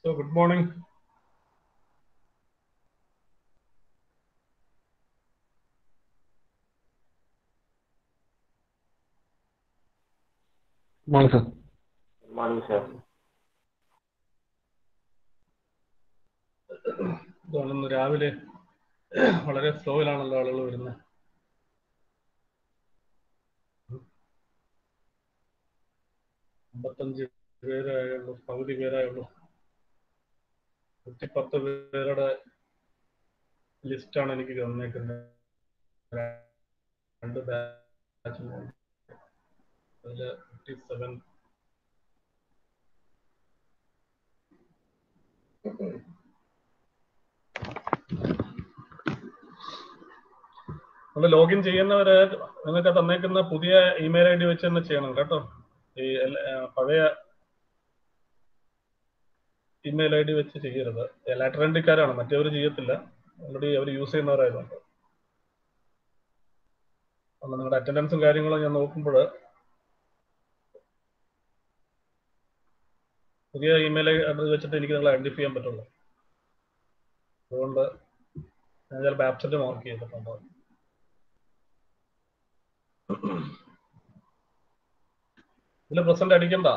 So good morning. Morning, sir. Good morning, sir. ഇതാണ് ഇന്ന് രാവിലെ വളരെ സ്ലോയിലാണല്ലോ ആളുകൾ വരുന്നത് അമ്പത്തഞ്ച് പേരായുള്ളൂ പകുതി പേരായുള്ളൂ നൂറ്റിപ്പത്ത് പേരുടെ ലിസ്റ്റാണ് എനിക്ക് തന്നേക്കുന്നത് രണ്ട് ബാച്ച് അതില് ഫിഫ്റ്റി സെവൻ നമ്മൾ ലോഗിൻ ചെയ്യുന്നവര് നിങ്ങൾക്ക് തന്നേക്കുന്ന പുതിയ ഇമെയിൽ ഐ ഡി വെച്ച് തന്നെ ചെയ്യണം കേട്ടോ ഈ എല്ലാ- ആ, പഴയ ഇമെയിൽ ഐ ഡി വെച്ച് ചെയ്യരുത് ലാറ്ററൻഡിക്കാരാണ് മറ്റേവർ ചെയ്യത്തില്ല ഓൾറെഡി അവർ യൂസ് ചെയ്യുന്നവരായതുകൊണ്ട് അപ്പൊ നിങ്ങളുടെ അറ്റൻഡൻസും കാര്യങ്ങളും ഞാൻ നോക്കുമ്പോൾ പുതിയ ഇമെയിൽ അഡ്രസ് വെച്ചിട്ട് എനിക്ക് നിങ്ങളെ ഐഡന്റിഫൈ ചെയ്യാൻ പറ്റുള്ളൂ അതുകൊണ്ട് ഞാൻ ചിലപ്പോൾ ആബ്സെന്റ് മാർക്ക് ചെയ്തിട്ടുണ്ട് ഇതിൽ പ്രസന്റ് അടിക്കണ്ട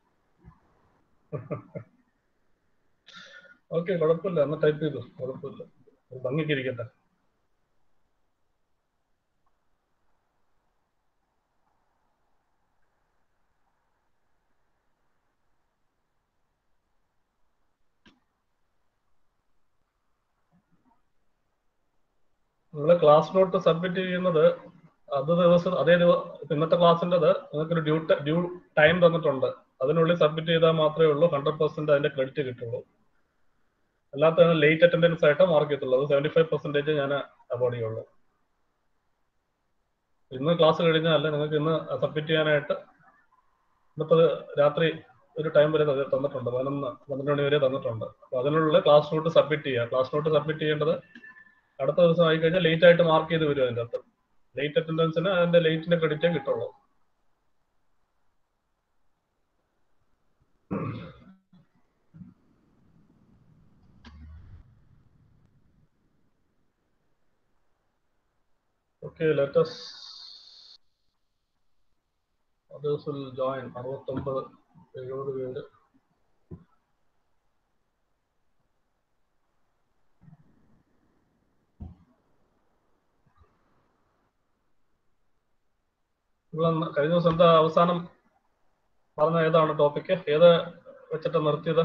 ഓക്കെ കുഴപ്പമില്ല എന്നാ ടൈപ്പ് ചെയ്തു കുഴപ്പമില്ല ഒരു ഭംഗിക്ക് ഇരിക്കട്ടെ നിങ്ങൾ ക്ലാസ് നോട്ട് സബ്മിറ്റ് ചെയ്യുന്നത് അത് ദിവസം അതേ ദിവസം ഇന്നത്തെ ക്ലാസ്സിൻ്റെത് നിങ്ങൾക്കൊരു ഡ്യൂ ഡ്യൂ ടൈം തന്നിട്ടുണ്ട് അതിനുള്ളിൽ സബ്മിറ്റ് ചെയ്താൽ മാത്രമേ ഉള്ളൂ ഹൺഡ്രഡ് പെർസെന്റ് അതിന്റെ ക്രെഡിറ്റ് കിട്ടുള്ളൂ അല്ലാത്ത ലേറ്റ് അറ്റൻഡൻസ് ആയിട്ട് മാർക്ക് ചെയ്യത്തുള്ളൂ അത് സെവന്റി ഫൈവ് പെർസെന്റേജ് ഞാൻ അവോർഡ് ചെയ്യുള്ളൂ ഇന്ന് ക്ലാസ് കഴിഞ്ഞാൽ നിങ്ങൾക്ക് ഇന്ന് സബ്മിറ്റ് ചെയ്യാനായിട്ട് ഇന്നിപ്പോ ഇത് രാത്രി ഒരു ടൈം വരെ തന്ന- തന്നിട്ടുണ്ട് പതിനൊന്ന് പന്ത്രണ്ട് മണി വരെ തന്നിട്ടുണ്ട് അപ്പൊ അതിനുള്ള ക്ലാസ് നോട്ട് സബ്മിറ്റ് ചെയ്യുക ക്ലാസ് നോട്ട് സബ്മിറ്റ് ചെയ്യേണ്ടത് അടുത്ത ദിവസം ആയി കഴിഞ്ഞാൽ ലേറ്റ് ആയിട്ട് മാർക്ക് ചെയ്ത് വരും അതിന്റെ അകത്ത് ലേറ്റ് അറ്റൻഡൻസിന് അതിന്റെ ലേറ്റിന്റെ ക്രെഡിറ്റേ കിട്ടുള്ളൂ okay let's others will join അറുപത്തൊമ്പത് എഴുപത് പേര് നിങ്ങൾ അന്ന് കഴിഞ്ഞ ദിവസം എന്താ അവസാനം പറഞ്ഞ ഏതാണ് ടോപ്പിക്ക് ഏത് വെച്ചിട്ട് നിർത്തിയത്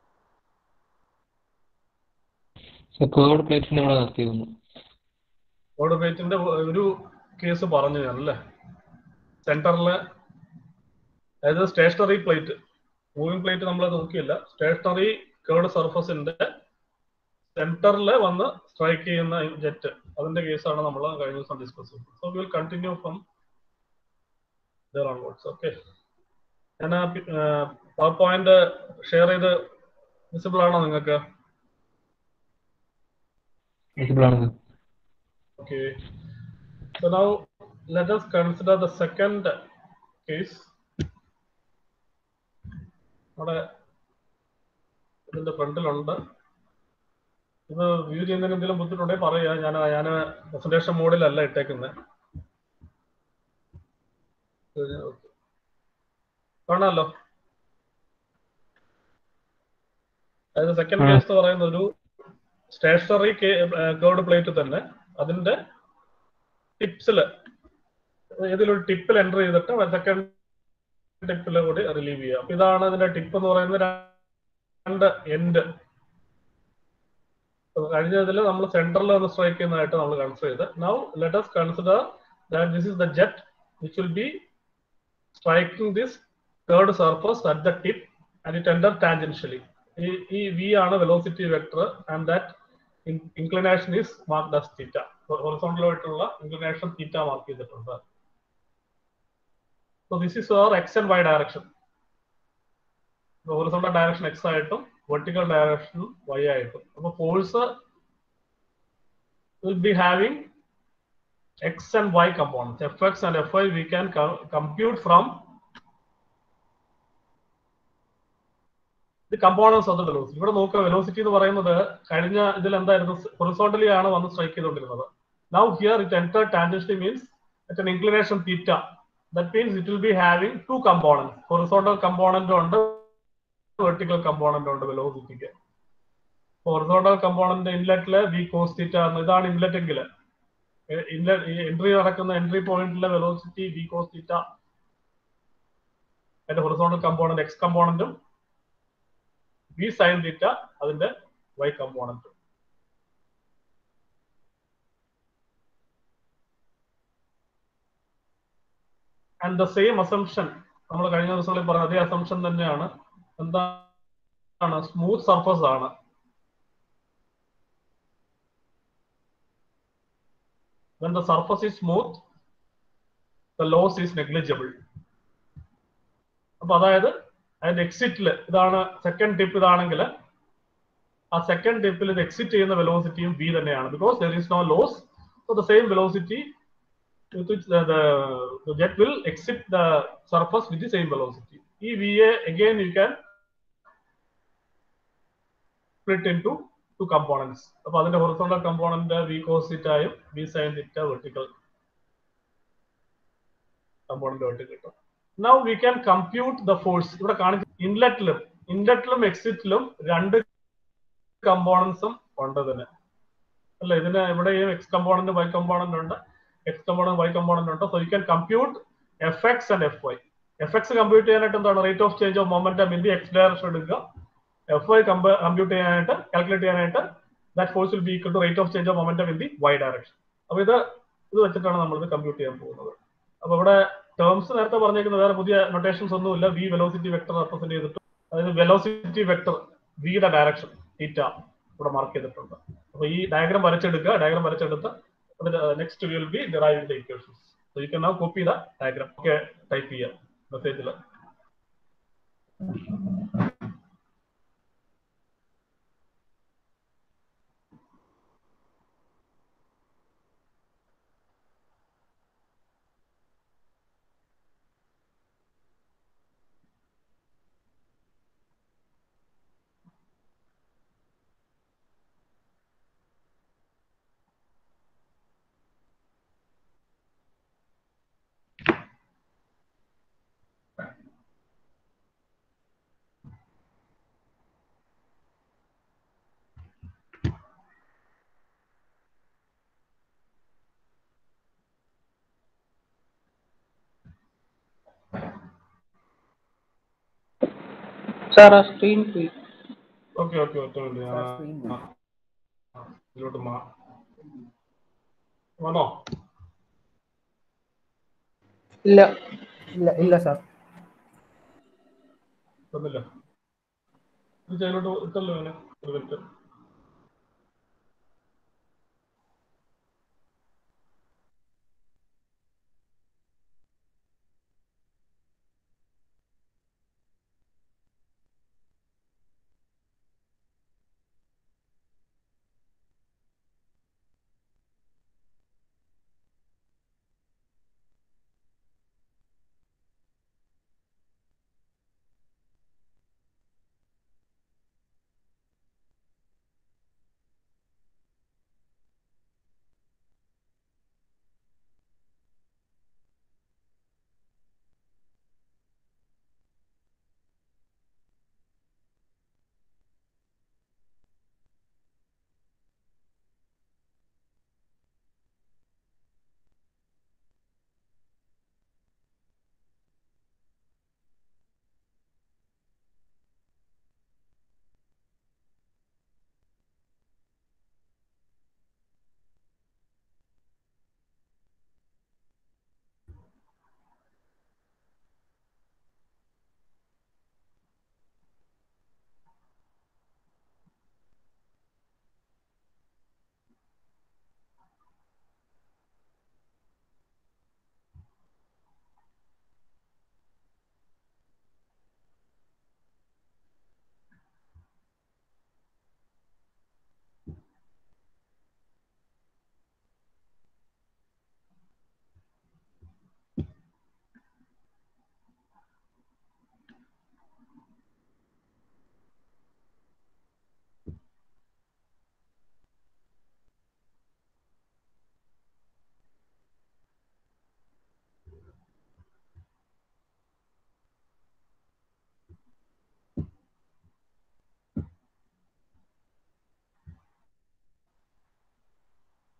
സർ കോഡ് പ്ലേറ്റ്സിന്റെ ഇവിടെ നിർത്തിയിരുന്നു കോഡ് പേറ്റിന്റെ ഒരു കേസ് പറഞ്ഞു ഞാൻ അല്ലേ സെന്ററില് അതായത് സ്റ്റേഷനറി പ്ലേറ്റ് മൂവിംഗ് പ്ലേറ്റ് നമ്മൾ നോക്കിയില്ല സ്റ്റേഷനറി കേർഡ് സർഫസിന്റെ സെന്ററിൽ വന്ന് സ്ട്രൈക്ക് ചെയ്യുന്ന ജെറ്റ് അതിന്റെ കേസാണ് നമ്മൾ കഴിഞ്ഞ ദിവസം ഡിസ്കസ് ചെയ്തത് so will continue from there onwards okay ഞാൻ പവർ പോയിന്റ് ഷെയർ ചെയ്ത് വിസിബിൾ ആണോ നിങ്ങൾക്ക് വിസിബിൾ ആണ് sir Okay. So now let us consider the second case. അവിടെ ഇതിന്റെ ഫ്രണ്ടിലുണ്ട് ഇത് വ്യൂ ചെയ്യുന്നതിന് എന്തെങ്കിലും ബുദ്ധിമുട്ടുണ്ടെങ്കിൽ പറയാ ഞാൻ ഞാൻ പ്രസന്റേഷൻ മോഡിലല്ല ഇട്ടേക്കുന്നത് കാണാമല്ലോ അതായത് സെക്കൻഡ് കേസ് എന്ന് പറയുന്നത് ഒരു സ്റ്റേഷനറി കേർഡ് പ്ലേറ്റ് തന്നെ അതിന്റെ ടിപ്സിൽ ഏതെങ്കിലും ടിപ്പിൽ എൻ്റർ ചെയ്തിട്ട് സെക്കൻഡ് ടിപ്പിൽ കൂടി റിലീവ് ചെയ്യുക അപ്പൊ ഇതാണ് അതിന്റെ ടിപ്പ് എന്ന് പറയുന്നത് രണ്ട് എൻഡ് കഴിഞ്ഞതിൽ നമ്മൾ സെന്ററിൽ ഒന്ന് സ്ട്രൈക്ക് ചെയ്യുന്നതായിട്ട് നമ്മൾ കൺസിഡർ ചെയ്ത് now let us consider that this is the jet which will be striking this third surface at the tip and it enter tangentially ഈ ഈ വി ആണ് velocity vector and that inclination is marked as theta ഹൊറിസോണ്ടലായിട്ടുള്ള inclination theta mark ചെയ്തിട്ടുണ്ട് so this is our X and Y direction horizontal direction X ആയിട്ടും vertical direction Y ആയിട്ടും അപ്പൊ force will be having X and Y components F X and F Y we can compute from ഇത് components of the velocity ഇവിടെ നോക്കുക velocity എന്ന് പറയുന്നത് കഴിഞ്ഞ ഇതിൽ എന്തായിരുന്നു ഹൊറിസോണ്ടലി ആണ് വന്ന് സ്ട്രൈക്ക് ചെയ്തുകൊണ്ടിരുന്നത് now here it enter tangentially means at an inclination theta that means it will be having two components horizontal component ഉണ്ട് വെർട്ടിക്കൽ കമ്പോണന്റ് ഉണ്ട് വെലോസിറ്റിക്ക് ഹൊറിസോണ്ടൽ കമ്പോണന്റ് ഇൻലെറ്റില് വി കോസ് തീറ്റ ഇതാണ് ഇൻലെറ്റ് എങ്കിൽ ഇൻലെറ്റ് എൻട്രി നടക്കുന്ന entry പോയിന്റിലെ velocity V cos theta അതിന്റെ horizontal component X കമ്പോണന്റും വി സൈൻ തീറ്റ അതിന്റെ വൈ കമ്പോണന്റും ആൻഡ് ദ സെയിം അസംഷൻ നമ്മൾ കഴിഞ്ഞ ദിവസങ്ങളിൽ പറഞ്ഞ അതേ അസംഷൻ തന്നെയാണ് എന്താണ് സ്മൂത്ത് സർഫസ് ആണ് when the surface is smooth the loss is negligible അപ്പൊ അതായത് അതിന്റെ എക്സിറ്റിൽ ഇതാണ് സെക്കൻഡ് ടിപ്പ് ഇതാണെങ്കിൽ ആ സെക്കൻഡ് ടിപ്പിൽ ഇത് എക്സിറ്റ് ചെയ്യുന്ന വെലോസിറ്റിയും വി തന്നെയാണ് because there is no loss so the same velocity with which the, the, the jet will exit the surface with the same velocity. ഈ V A again you can split into two components. അപ്പൊ അതിന്റെ horizontal component V cos തീറ്റയും V sine theta vertical component ആയിട്ട് കിട്ടും now we can compute the force ഇവിടെ കാണിച്ച ഇൻലെറ്റിലും ഇൻലെറ്റിലും എക്സിറ്റിലും രണ്ട് കമ്പോണൻസും ഉണ്ട് ഇതിന് അല്ല ഇതിന് ഇവിടെയും എക്സ് കമ്പോണന്റ് വൈ കമ്പോണന്റ് ഉണ്ട് എക്സ് കമ്പോണന്റ് വൈ കമ്പോണന്റ് ഉണ്ട് so you can compute F X and F Y F X compute ചെയ്യാനായിട്ട് എന്താണ് rate of change of momentum in the X direction എടുക്കുക എഫ് വൈ കമ്പ്യൂട്ട് ചെയ്യാനായിട്ട് calculate ചെയ്യാനായിട്ട് that force will be equal to rate of change of momentum in the Y direction അപ്പൊ ഇത് ഇത് വെച്ചിട്ടാണ് നമ്മൾ ഇത് കമ്പ്യൂട്ട് ചെയ്യാൻ പോകുന്നത് അപ്പൊ ഇവിടെ ടേംസ് നേരത്തെ പറഞ്ഞേക്കുന്നത് വേറെ പുതിയ നൊട്ടേഷൻസ് ഒന്നുമില്ല വി വെലോസിറ്റി വെക്ടർ റെപ്രസെന്റ് ചെയ്തിട്ട് അതായത് വെലോസിറ്റി വെക്ടർ വിയുടെ ഡയറക്ഷൻ തീറ്റ ഇവിടെ മാർക്ക് ചെയ്തിട്ടുണ്ട് അപ്പൊ ഈ ഡയഗ്രാം വരച്ചെടുക്കുക ഡയഗ്രാം വരച്ചെടുത്ത് next will be deriving the equations so you can now copy the diagram ഒക്കെ ടൈപ്പ് ചെയ്യാം മെസ്സേജിൽ സാർ ആ സ്ക്രീൻ പോയി ഓക്കെ ഓക്കെ ഒറ്റ മിനിറ്റ് സാർ സ്ക്രീൻ ഞാൻ പോയി ആ, ഇതിലോട്ട് മാ വന്നോ ഇല്ല ഇല്ല ഇല്ല സാർ വന്നില്ല ഇത് അതിലോട്ട് ഇട്ടല്ലോ ഇങ്ങനെ ഒരു മിനിറ്റ്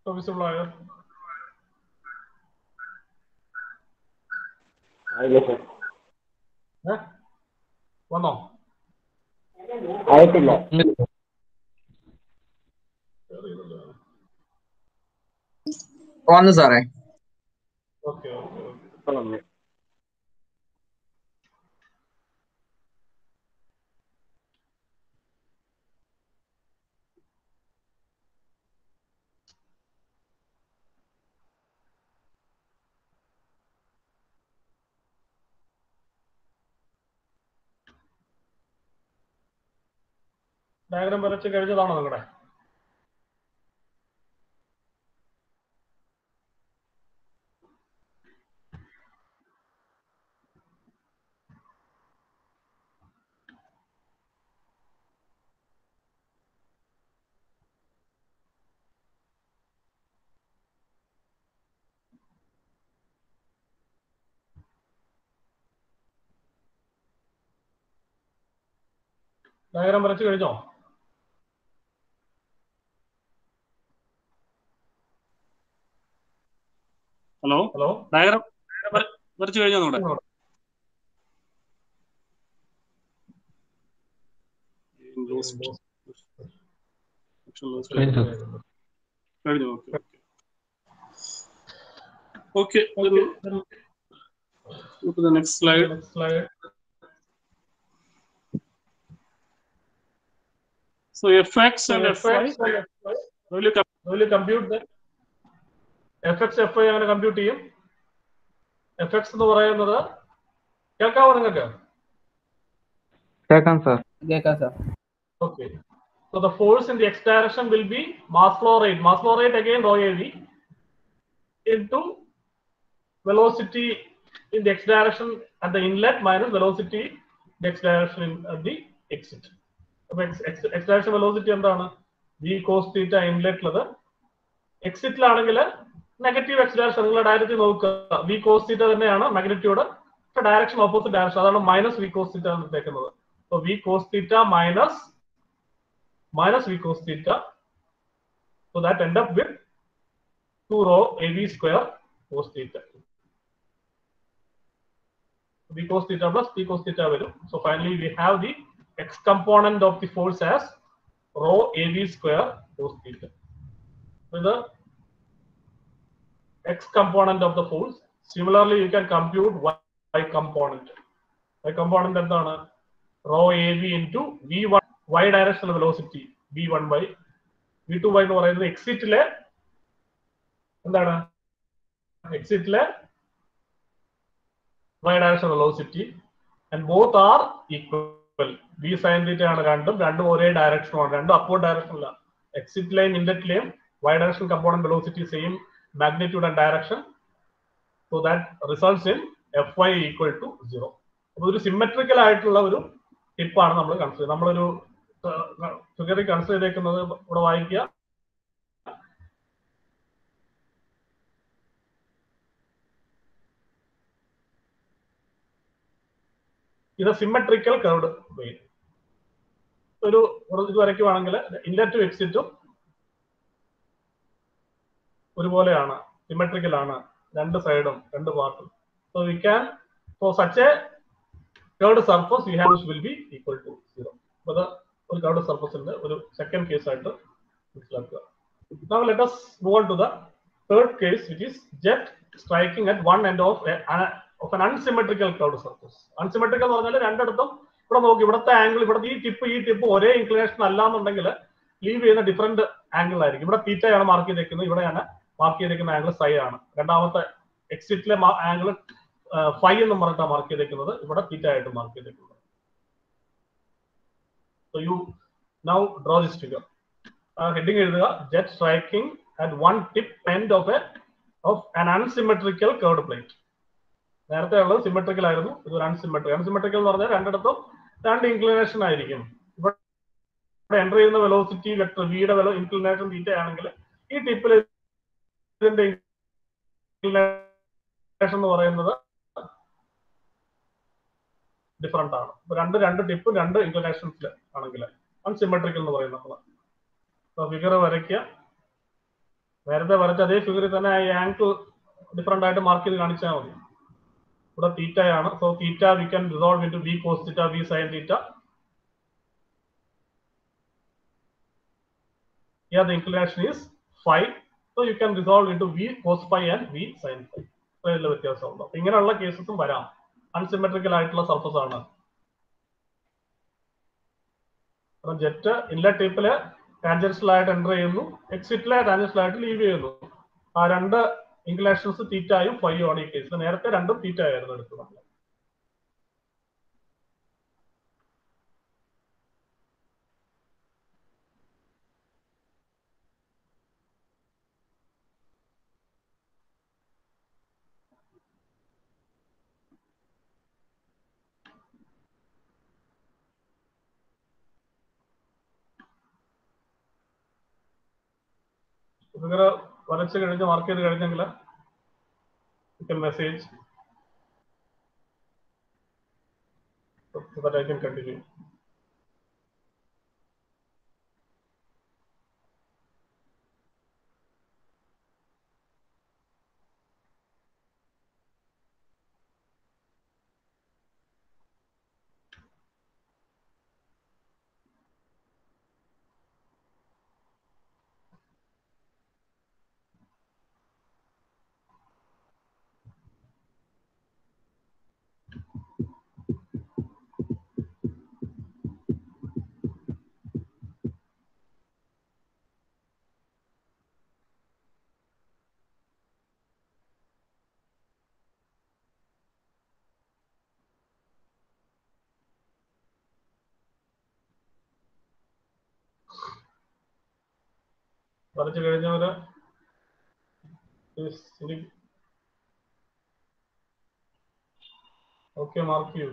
വിസിബിൾ ആയോ ആയില്ല സർ ഏ വന്നോ ആയിട്ടില്ല വന്നു സാറേ ഓക്കെ ഓക്കെ ഓക്കെ ഇപ്പൊ വന്നു ഡയഗ്രാം വരച്ച് കഴിഞ്ഞതാണോ നിങ്ങളുടെ ഡയഗ്രാം വരച്ച് കഴിഞ്ഞോ ഹലോ ഹലോ ഡയഗ്രാം വരച്ചു കഴിഞ്ഞോ നമ്മുടെ കഴിഞ്ഞു സർ കഴിഞ്ഞു okay okay next slide Next slide. So fx and fy, will you com- will you compute that? fx fy അങ്ങനെ കമ്പ്യൂട്ട് ചെയ്യും fx എന്ന് പറയുന്നത് കേൾക്കാവോ നിങ്ങൾക്ക് കേൾക്കാം സാർ കേൾക്കാം sir Okay. So the force in the x direction will be mass flow rate. Mass flow rate again rho AV into velocity in the x direction at the inlet minus velocity in the x direction in, at the exit. അപ്പൊ x, x, x direction velocity എന്താണ് v cos theta ഇൻലെറ്റിലത് എക്സിറ്റിലാണെങ്കിൽ negative x direction നിങ്ങൾ direct നോക്കുക v cos theta തന്നെയാണ് magnitude direction opposite direction അതാണ് minus v cos theta എടുത്തേക്കുന്നത് So v cos theta minus minus v cos theta. So that end up with 2 rho av square cos theta. v cos theta plus p cos theta value. So finally we have the x component of the force as rho av square cos theta. With the x component of the force. Similarly, you can compute y component. Y component എന്താണ് rho av into v1 y directional velocity v1 by v2 by എന്ന് പറയുന്നത് എക്സിറ്റിലെ എന്താണ് എക്സിറ്റിലെ y directional velocity and both are equal v sin theta ആണ് രണ്ടും രണ്ടും ഒരേ ഡയറക്ഷനുമാണ് രണ്ടും അപ്വേർഡ് ഡയറക്ഷനിലാണ് എക്സിറ്റിലെയും ഇൻലെറ്റിലെയും y direction component velocity same magnitude and direction so that results in fy equal to 0 അപ്പൊ ഒരു സിമെട്രിക്കൽ ആയിട്ടുള്ള ഒരു ടിപ്പാണ് നമ്മൾ കൺസിഡർ നമ്മളൊരു ഫിഗറിൽ കൺസിഡർ ചെയ്തേക്കുന്നത് ഇവിടെ വായിക്കുക ഇത് സിമെട്രിക്കൽ കർവ്ഡ് വെയിൻ ഒരു ഇത് വരയ്ക്കുവാണെങ്കിൽ ഇൻലെറ്റും എക്സിറ്റും ഒരുപോലെയാണ് സിമെട്രിക്കൽ ആണ് രണ്ട് സൈഡും രണ്ട് പാർട്ടും so we can for such a curved surface we have will be equal to zero അപ്പൊ അത് ഒരു കർവ്ഡ് സർഫസിന്റെ ഒരു സെക്കൻഡ് കേസ് ആയിട്ട് മനസ്സിലാക്കുക Now let us move on to the third case, which is jet striking at one end of a, of an unsymmetrical curved surface. Unsymmetrical എന്ന് പറഞ്ഞാൽ രണ്ടിടത്തും ഇവിടെ നോക്കി ഇവിടുത്തെ ആംഗിൾ ഇവിടെ ഈ ടിപ്പ് ഈ ടിപ്പ് ഒരേ ഇൻക്ലിനേഷൻ അല്ല എന്നുണ്ടെങ്കിൽ ലീവ് ചെയ്യുന്ന ഡിഫറെന്റ് ആംഗിൾ ആയിരിക്കും ഇവിടെ തീറ്റയാണ് മാർക്ക് ചെയ്തേക്കുന്നത് ഇവിടെയാണ് മാർക്ക് ചെയ്തേക്കുന്ന ആംഗിൾ സൈ ആണ് രണ്ടാമത്തെ എക്സിറ്റിലെ ആംഗിൾ ഫൈ എന്ന് പറഞ്ഞിട്ടാണ് മാർക്ക് ചെയ്തേക്കുന്നത് ഇവിടെ തീറ്റ ആയിട്ട് മാർക്ക് ചെയ്തേക്കുന്നത് so you now draw this figure heading എഴുതുക jet striking at one tip end of a of an unsymmetrical curved plate നേരത്തെ ഉള്ളത് സിമെട്രിക്കൽ ആയിരുന്നു ഇത് ഒരു അൺസിമെട്രിക് അൺസിമെട്രിക്കൽ എന്ന് പറഞ്ഞാൽ രണ്ടിടത്തും രണ്ട് ഇൻക്ലിനേഷൻ ആയിരിക്കും ഇവിടെ എൻ്റർ ചെയ്യുന്ന വെലോസിറ്റി വെക്ടർ വിയുടെ വെലോ ഇൻക്ലിനേഷൻ തീറ്റ ആണെങ്കിൽ ഈ ടിപ്പിൽ ഇതിന്റെ ഇൻക്ലിനേഷൻ എന്ന് പറയുന്നത് ഡിഫറെന്റ് ആണ് ഇപ്പൊ രണ്ട് രണ്ട് ടിപ്പും രണ്ട് ഇൻക്ലിനേഷൻസിൽ ആണെങ്കിൽ അൺസിമെട്രിക്കൽ എന്ന് പറയുന്നത് ഫിഗർ വരയ്ക്കുക നേരത്തെ വരച്ച അതേ ഫിഗറിൽ തന്നെ ഈ ആംഗിൾ ഡിഫറെന്റ് ആയിട്ട് മാർക്ക് ചെയ്ത് കാണിച്ചാൽ മതി ഇവിടെ തീറ്റയാണ് so theta we can resolve into v cos theta v sine theta here the inclination is phi so you can resolve into v cos phi and v sin phi അതിൽ വ്യത്യാസമുണ്ട് അപ്പൊ ഇങ്ങനെയുള്ള കേസസും വരാം അൺസിമെട്രിക്കൽ ആയിട്ടുള്ള surface ആണ് അപ്പം jet inlet ടൈപ്പില് tangential ആയിട്ട് എൻ്റർ ചെയ്യുന്നു എക്സിറ്റിലെ ടാൻജൻഷ്യൽ ആയിട്ട് ലീവ് ചെയ്യുന്നു ആ രണ്ട് ഇൻക്ലേഷൻസ് തീറ്റായും ഫൈയും ആണ് ഈ കേസിൽ നേരത്തെ രണ്ടും തീറ്റ ആയിരുന്നു എടുത്തത് നമ്മൾ ഫിഗർ വരച്ച് കഴിഞ്ഞ് മാർക്ക് ചെയ്ത് കഴിഞ്ഞെങ്കിൽ message so that I can continue. വരച്ചു കഴിഞ്ഞവര് ഓക്കെ മാർക്ക് ചെയ്യൂ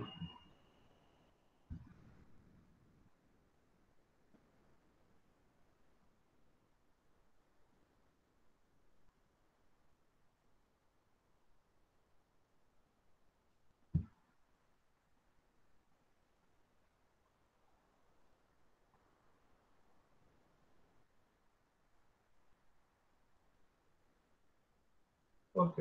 ഓക്കെ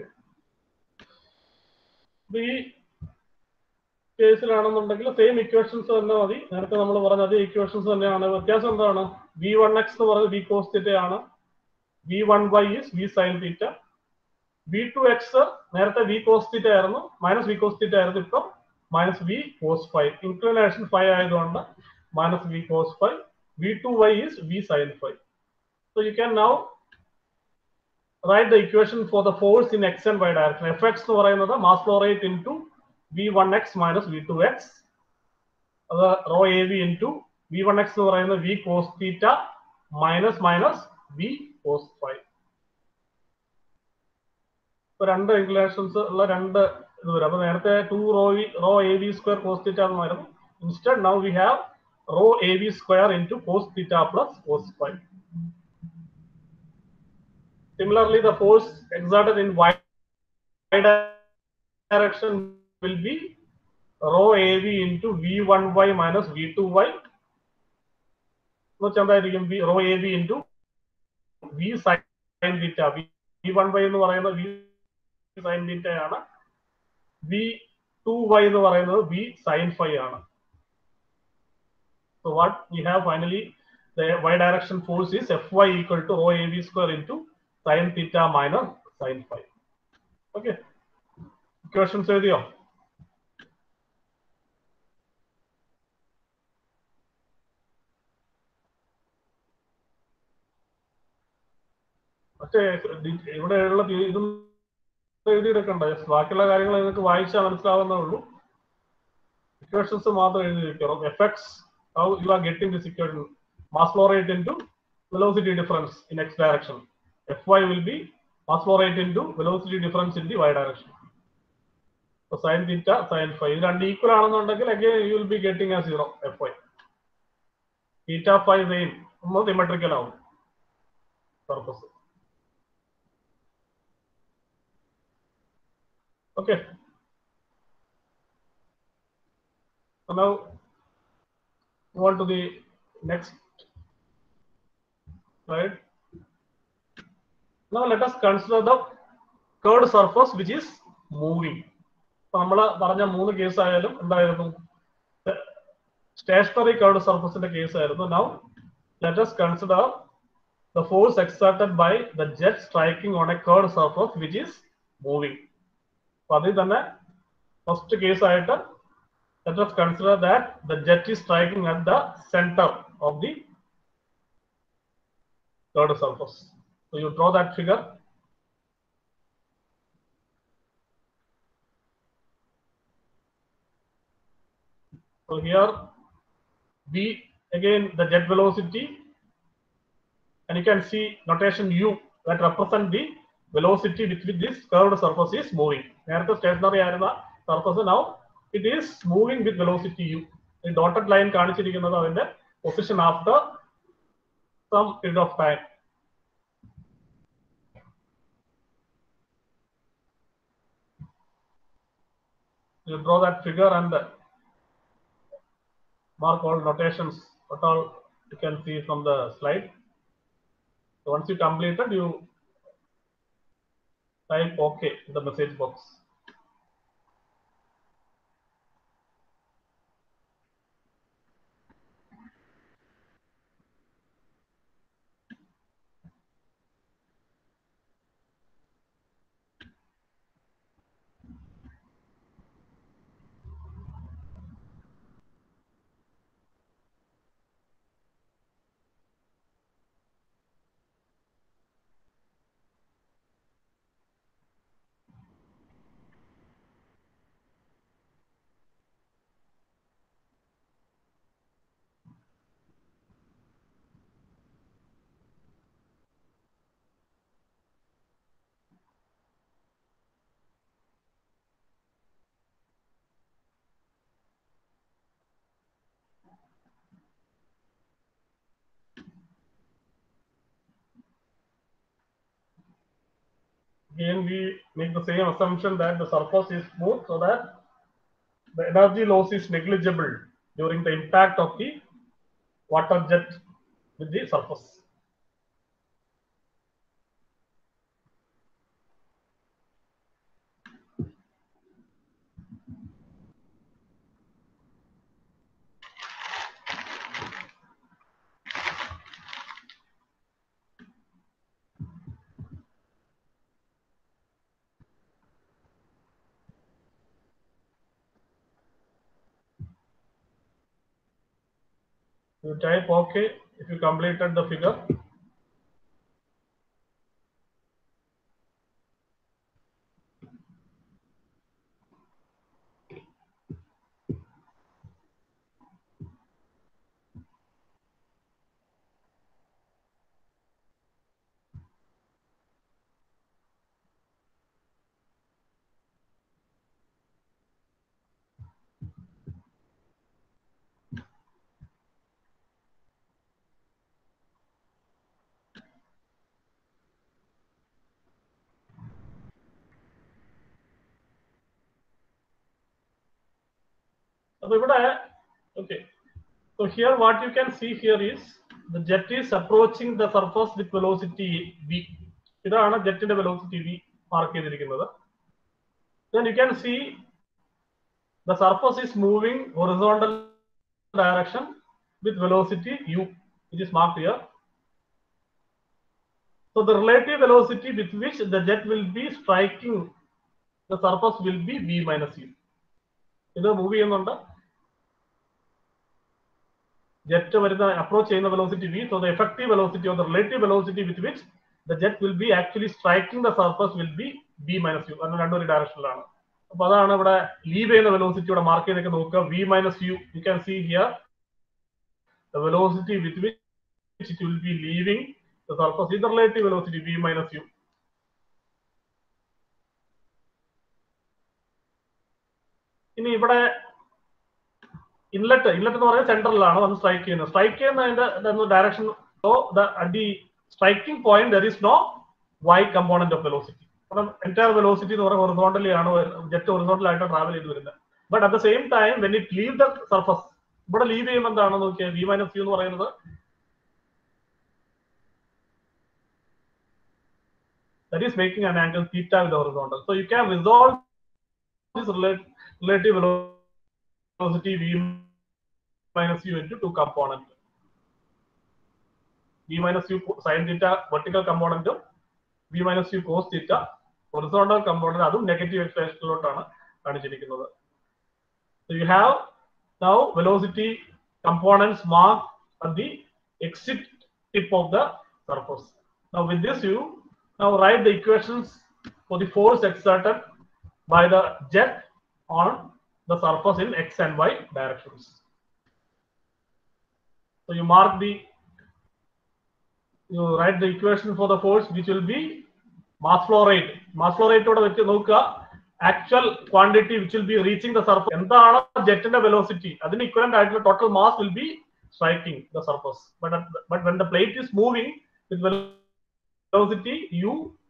ഈ കേസിലാണെന്നുണ്ടെങ്കിൽ സെയിം ഇക്വേഷൻസ് തന്നെ മതി നേരത്തെ നമ്മൾ പറഞ്ഞ അതേ ഇക്വേഷൻസ് തന്നെയാണ് വ്യത്യാസം എന്താണ് വി വൺ എക്സ് എന്ന് പറയുന്നത് വി കോസ് തീറ്റ ആണ് v one y is v sine theta v two x നേരത്തെ വി കോസ് തീറ്റ ആയിരുന്നു മൈനസ് വി കോസ് തീറ്റ ആയിരുന്നു ഇപ്പം minus v cos phi inclination phi ആയതുകൊണ്ട് minus v cos phi v two y is v sine phi so you can now write the equation for the force in x and y direction. fx എന്ന് പറയുന്നത് mass flow rate into v one x minus v two x അത് rho a v into v one x എന്ന് പറയുന്നത് v cos theta minus minus v cos phi ഇപ്പൊ രണ്ട് inclinations ഉള്ള രണ്ട് ഇത് വരും അപ്പൊ നേരത്തെ to rho v rho a v square cos theta എന്നായിരുന്നു instead now we have rho a v square into cos theta plus cos phi Similarly, the force exerted in y direction will be rho AV into V1y minus V2y. എന്തായിരിക്കും v rho a v into v sine theta v one y എന്ന് പറയുന്നത് v sine തീറ്റ ആണ് V two y എന്ന് പറയുന്നത് v sine phi ആണ് so what we have finally the y direction force is Fy equal to rho AV square into sin theta minus sin phi. Okay. Questions എഴുതിയോ പക്ഷേ ഇവിടെയുള്ള ഇതും എഴുതിയെടുക്കണ്ട ബാക്കിയുള്ള കാര്യങ്ങൾ നിങ്ങൾക്ക് വായിച്ചാൽ മനസ്സിലാവുന്നേ ഉള്ളൂ ഇക്വേഷൻസ് മാത്രം എഴുതി വെക്കണം f x how you are getting this equation mass flow rate into velocity difference in x direction. Fy will be mass flow rate into velocity difference in the y direction. So sin theta, sin phi. ഇത് രണ്ട് equal ആണെന്നുണ്ടെങ്കിൽ again you will be getting a zero Fy. Theta phi same ഒന്ന് symmetrical ആവും surface Okay. So now move on to the next slide. Now let us consider the curved surface which is moving. അപ്പൊ നമ്മൾ പറഞ്ഞ മൂന്ന് case ആയാലും എന്തായിരുന്നു stationary curved സർഫസിന്റെ case ആയിരുന്നു now let us consider the force exerted by the jet striking on a curved surface which is moving. അപ്പൊ അതിൽ തന്നെ ഫസ്റ്റ് കേസ് ആയിട്ട് let us consider that the jet is striking at the center of the curved surface. So you draw that figure. So here V again the jet velocity and you can see notation U that represent the velocity with which this curved surface is moving. നേരത്തെ stationary ആയിരുന്ന surface now it is moving with velocity U. ഈ dotted line കാണിച്ചിരിക്കുന്നത് അതിന്റെ position after some period of time. You draw that figure and mark all notations, what all you can see from the slide. So once you completed, you type OK in the message box. Again, we make the same assumption that the surface is smooth so that the energy loss is negligible during the impact of the water jet with the surface. You type OK if you completed the figure. അപ്പൊ ഇവിടെ okay so here what you can see here is the jet is approaching the surface with velocity v ഇതാണ് ജെറ്റിന്റെ velocity v mark ചെയ്തിരിക്കുന്നത് then you can see the surface is moving horizontal direction with velocity u which is marked here so the relative velocity with which the jet will be striking the surface will be v minus u ഇത് move ചെയ്യുന്നുണ്ട് jet വരുന്ന approach ചെയ്യുന്ന velocity v so the effective velocity of the relative velocity with which the jet will be actually striking the surface will be v minus u കാരണം രണ്ടൊരു ഡയറക്ഷനിലാണ് അപ്പൊ അതാണ് ഇവിടെ leave ചെയ്യുന്ന വെലോസിറ്റി ഇവിടെ മാർക്ക് ചെയ്തൊക്കെ നോക്കുക v minus u U can see here the velocity with which it will be leaving the surface ഇത് relative velocity v minus u ഇനി ഇവിടെ ഇൻലെറ്റ് ഇൻലെറ്റ് എന്ന് പറയുന്നത് സെൻട്രലിലാണ് വന്ന് സ്ട്രൈക്ക് ചെയ്യുന്നത് സ്ട്രൈക്ക് ചെയ്യുന്നതിന്റെ direction the striking point there is no y component of velocity കാരണം entire velocity എന്ന് പറയുന്നത് ഹൊറിസോണ്ടലി ആണ് ജെറ്റ് ഹൊറിസോണ്ടൽ ആയിട്ട് ട്രാവൽ ചെയ്ത് വരുന്നത് but at the same time when it leave the surface ഇവിടെ ലീവ് ചെയ്യുമ്പോൾ എന്താണ് നോക്കിയാൽ വി മൈനസ് യു എന്ന് പറയുന്നത് that is making an angle theta with the horizontal. So you can resolve this rela- relative velocity v minus u into two component. v minus u sin theta vertical component v minus u cos theta horizontal component അതും negative എക്സ്പ്രഷനിലോട്ടാണ് കാണിച്ചിരിക്കുന്നത് So you have now velocity components marked at the exit tip of the surface. Now with this you now write the equations for the force exerted by the jet on the surface in x and y directions. So you mark the you write the equation for the force which will be mass flow rate. Mass flow rate ഓടെ വെച്ച് നോക്കുക actual quantity which will be reaching the surface എന്താണ് ജെറ്റിന്റെ velocity അതിന് equivalent ആയിട്ടുള്ള total mass will be striking the surface but but when the plate is moving with velocity u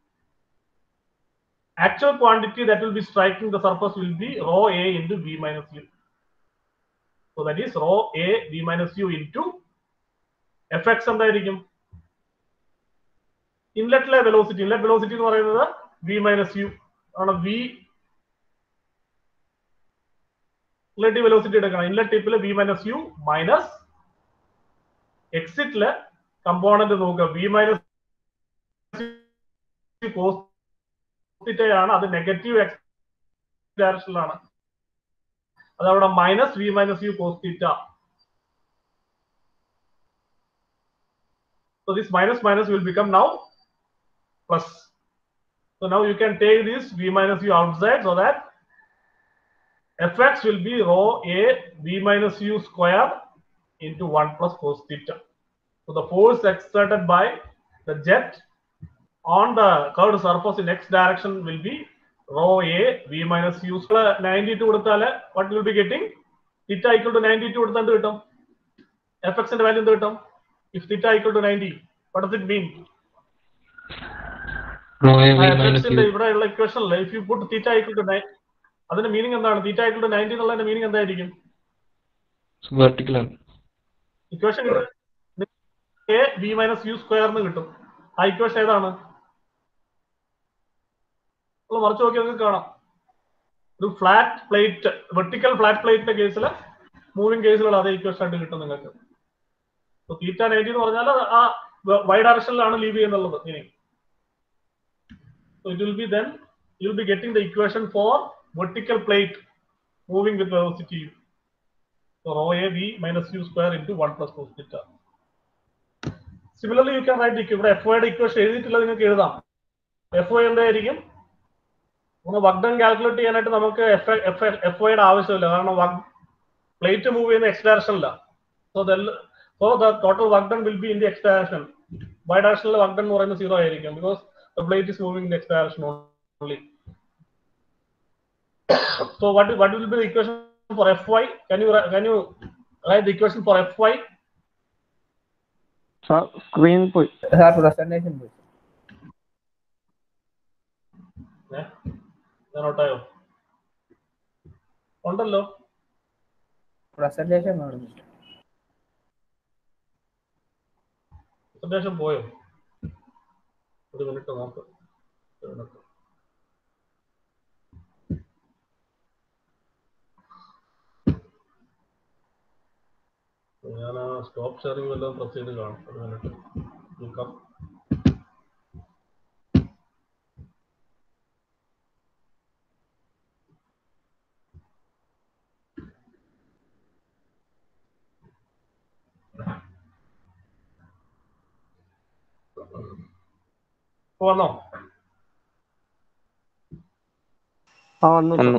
actual quantity that will be striking the surface will be rho a into v minus u so that is rho a v minus u into fx എന്തായിരിക്കും ഇൻലെറ്റിലെ velocity inlet velocity എന്ന് പറയുന്നത് v minus u ആണ് v inlet velocity എടുക്കണം inlet ടിപ്പിൽ v minus u minus എക്സിറ്റിലെ component നോക്കുക v minus ആണ് അത് നെഗറ്റീവ് എക്സ് ഡയറക്ഷനിലാണ് അത് അവിടെ minus v minus u cos theta So this minus minus will become now plus. So now you can take this v minus u outside so that fx will be rho a v minus u square into 1 plus cos theta. So the force exerted by the jet on the curved surface in x direction will be rho a v minus u square 92 കൊടുത്താല് what will be getting theta equal to 92 കൊടുത്താൽ എന്ത് കിട്ടും fx ന്റെ value എന്ത് കിട്ടും if theta equal to 90 what does it mean Rho a v fx minus ന്റെ u. ഇവിടെയുള്ള equation അല്ലേ if you put theta equal to 9 അതിന്റെ മീനിങ് എന്താണ് theta equal to 90 എന്നുള്ളതിന്റെ മീനിങ് എന്തായിരിക്കും Vertical ആണ്. Equation a v minus u square എന്ന് കിട്ടും ആ ഇക്വേഷൻ ഏതാണ് നമ്മൾ മറിച്ച് നോക്കി നിങ്ങൾക്ക് കാണാം ഒരു ഫ്ലാറ്റ് പ്ലേറ്റ് വെർട്ടിക്കൽ ഫ്ലാറ്റ് പ്ലേറ്റിന്റെ കേസിൽ മൂവിംഗ് കേസിലുള്ള അതേ ഇക്വേഷൻ ആയിട്ട് കിട്ടും നിങ്ങൾക്ക് തീറ്റ നയൻറ്റി എന്ന് പറഞ്ഞാൽ അത് ആ വൈ ഡയറക്ഷനിലാണ് ലീവ് ചെയ്യുന്നുള്ളത് meaning it will be then you will be getting the equation for vertical plate moving with velocity u So rho a v minus u square into 1 plus cos theta. Similarly, you can write the ഇവിടെ f യുടെ equation എഴുതിയിട്ടില്ല നിങ്ങൾക്ക് എഴുതാം F O എന്തായിരിക്കും ഒന്ന് work done calculate ചെയ്യാനായിട്ട് നമുക്ക് F F F ഒയുടെ ആവശ്യമില്ല കാരണം വർക്ക് പ്ലേറ്റ് മൂവ് ചെയ്യുന്ന എക്സ് ഡയറക്ഷനില്ല so so the total work done will be in the X direction y ഡയറക്ഷനിൽ വർക്ക് ഡൺ എന്ന് പറയുന്നത് സീറോ ആയിരിക്കും because the plate is moving in x direction only So what what will be the equation for Fy? Can you wri- can you write the equation for Fy? Screen പോയി sir presentation പോയി ഏ? ഞാൻ നോട്ടായോ ഉണ്ടല്ലോ presentation കാണുന്നില്ല presentation പോയോ ഒരു minute നോക്ക് ഒരു മിനിറ്റ് ഞാൻ സ്റ്റോപ്പ് ഷെയറിംഗ് വല്ലതും പ്രസ് ചെയ്ത് കാണും ഒരു മിനിറ്റ് നോക്കാം ഇപ്പൊ വന്നോ ആ വന്നു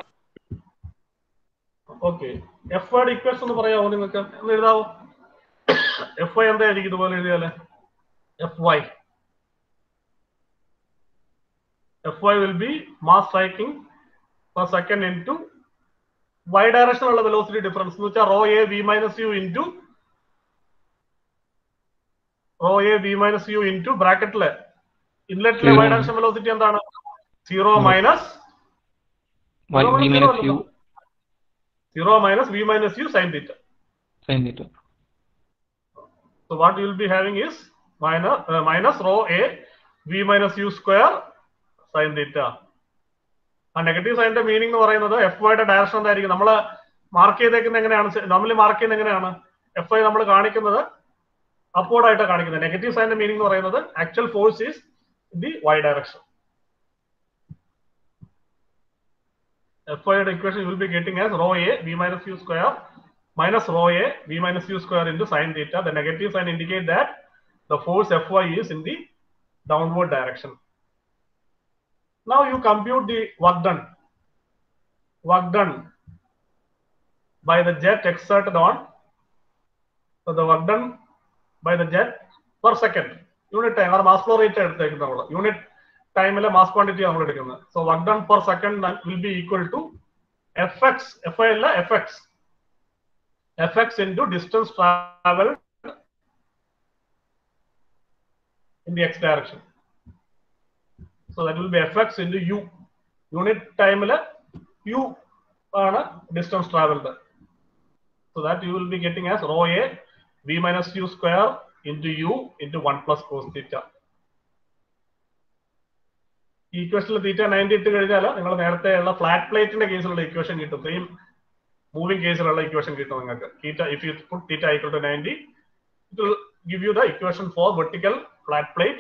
ഓക്കെ എഫ് ഐയുടെ ഇക്വേഷൻ ഒന്ന് പറയാമോ നിങ്ങൾക്ക് ഒന്ന് എഴുതാവോ എഫ് ഐ എന്തായിരിക്കും ഇതുപോലെ എഴുതിയാല് f Y f y will be mass striking per second into y ഡയറക്ഷനുള്ള വെലോസിറ്റി ഡിഫറൻസ് എന്ന് വെച്ചാൽ rho a v minus u into rho a v minus u into ബ്രാക്കറ്റില് ഇൻലെറ്റിലെ വൈ ഡയറക്ഷൻ വെലോസിറ്റി എന്താണ് zero minus Y v minus u zero minus v minus u sine theta sin theta. So what you will be having is minus uh, minus rho a v minus u square sine theta ആ negative സൈനിന്റെ meaning എന്ന് പറയുന്നത് F വൈയുടെ direction എന്തായിരിക്കും നമ്മൾ mark ചെയ്തേക്കുന്നത് എങ്ങനെയാണ് normally mark ചെയ്യുന്നത് എങ്ങനെയാണ് എഫ് ഐ നമ്മൾ കാണിക്കുന്നത് അപ്വേർഡ് ആയിട്ടാണ് കാണിക്കുന്നത് നെഗറ്റീവ് സൈനിന്റെ മീനിങ് എന്ന് പറയുന്നത് actual force is the Y direction f ഐയുടെ equation you will be getting as rho a v minus u square minus rho a v minus u square into sine theta. The negative sign indicate that the force Fy is in the downward direction. Now you compute the work done. Work done by the jet exerted on. So the work done by the jet per second. Unit time, or mass flow rate എടുത്തേക്കുന്നത് നമ്മൾ unit ടൈമിലെ mass quantity നമ്മൾ എടുക്കുന്നത് so work done per second will be equal to f x f y അല്ല f x fx into distance traveled in the x direction. So that will be fx into u. Unit time u ആണ് distance traveled. So that you will be getting as rho a v minus u square into u into 1 plus cos theta. ഈ ഇക്വേഷനിൽ തീറ്റ ninety ഇട്ട് കഴിഞ്ഞാൽ നിങ്ങൾ നേരത്തെ ഉള്ള flat പ്ലേറ്റിന്റെ കേസിലുള്ള ഇക്വേഷൻ കിട്ടും സെയിം മൂവിംഗ് കേസിലുള്ള ഇക്വേഷൻ കിട്ടും നിങ്ങൾക്ക് theta if you put theta equal to ninety it will give you the equation for vertical flat plate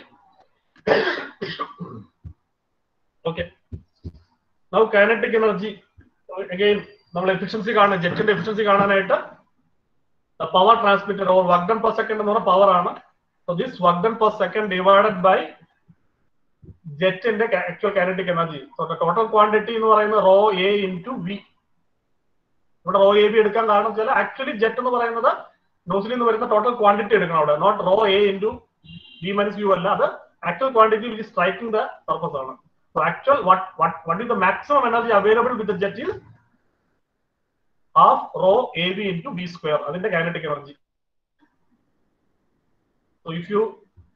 okay now kinetic energy again നമ്മൾ എഫിഷ്യൻസി കാണാൻ ജെറ്റിന്റെ എഫിഷ്യൻസി കാണാനായിട്ട് power transmitted or work done per second എന്ന് പറഞ്ഞ power ആണ് so this work done per second divided by ജെറ്റിന്റെ actual kinetic energy so total quantity എന്ന് പറയുന്നത് റോ എ ഇൻറ്റു വി ഇവിടെ റോ എ ബി എടുക്കാൻ കാരണം വെച്ചാൽ ആക്ച്വലി ജെറ്റ് എന്ന് പറയുന്നത് നോസിൽ നിന്ന് വരുന്ന ടോട്ടൽ ക്വാണ്ടിറ്റി എടുക്കണം അവിടെ not rho a into v minus u അല്ല അത് actual quantity which striking the purpose ആണ് so actual what what what is the maximum energy available with the jet is half rho a v into v square അതിന്റെ kinetic energy so if you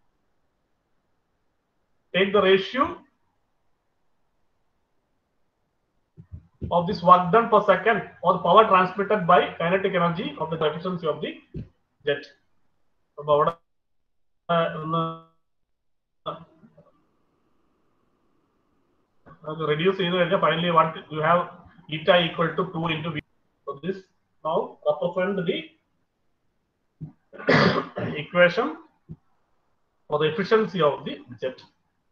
take the ratio of this work done per second or the power transmitted by kinetic energy of the efficiency of the jet. അപ്പൊ അവിടെ ഒന്ന് reduce ചെയ്ത് കഴിഞ്ഞാൽ finally what you have eta equal to two into v so this now represent the equation for the efficiency of the jet